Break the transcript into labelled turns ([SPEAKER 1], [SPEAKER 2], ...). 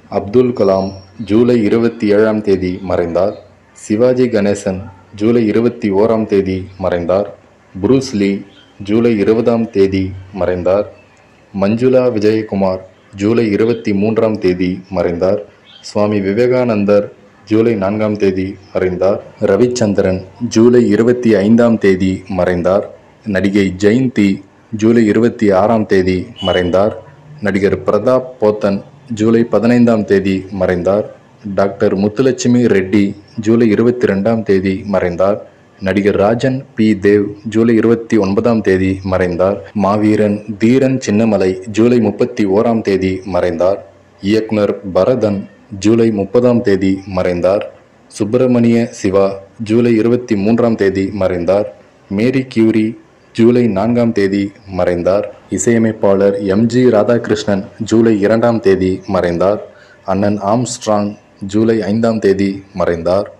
[SPEAKER 1] அப்துல் கலாம் ஜூலை இருபத்தி ஏழாம் தேதி மறைந்தார் சிவாஜி கணேசன் ஜூலை இருபத்தி ஓராம் தேதி மறைந்தார் புரூஸ் லீ ஜூலை இருபதாம் தேதி மறைந்தார் மஞ்சுளா விஜயகுமார் ஜூலை இருபத்தி மூன்றாம் தேதி மறைந்தார் சுவாமி விவேகானந்தர் ஜூலை நான்காம் தேதி மறைந்தார் ரவிச்சந்திரன் ஜூலை இருபத்தி ஐந்தாம் தேதி மறைந்தார் நடிகை ஜெயந்தி ஜூலை இருபத்தி ஆறாம் தேதி மறைந்தார் நடிகர் பிரதாப் போத்தன் ஜூலை பதினைந்தாம் தேதி மறைந்தார் டாக்டர் முத்துலட்சுமி ரெட்டி ஜூலை இருபத்தி ரெண்டாம் தேதி மறைந்தார் நடிகர் ராஜன் பி தேவ் ஜூலை இருபத்தி ஒன்பதாம் தேதி மறைந்தார் மாவீரன் தீரன் சின்னமலை ஜூலை முப்பத்தி ஓராம் தேதி மறைந்தார் இயக்குனர் பரதன் ஜூலை முப்பதாம் தேதி மறைந்தார் சுப்பிரமணிய சிவா ஜூலை இருபத்தி மூன்றாம் தேதி மறைந்தார் மேரி கியூரி ஜூலை நான்காம் தேதி மறைந்தார் இசையமைப்பாளர் எம்ஜி ராதாகிருஷ்ணன் ஜூலை இரண்டாம் தேதி மறைந்தார் அண்ணன் ஆம்ஸ்ட்ராங் ஜூலை ஐந்தாம் தேதி மறைந்தார்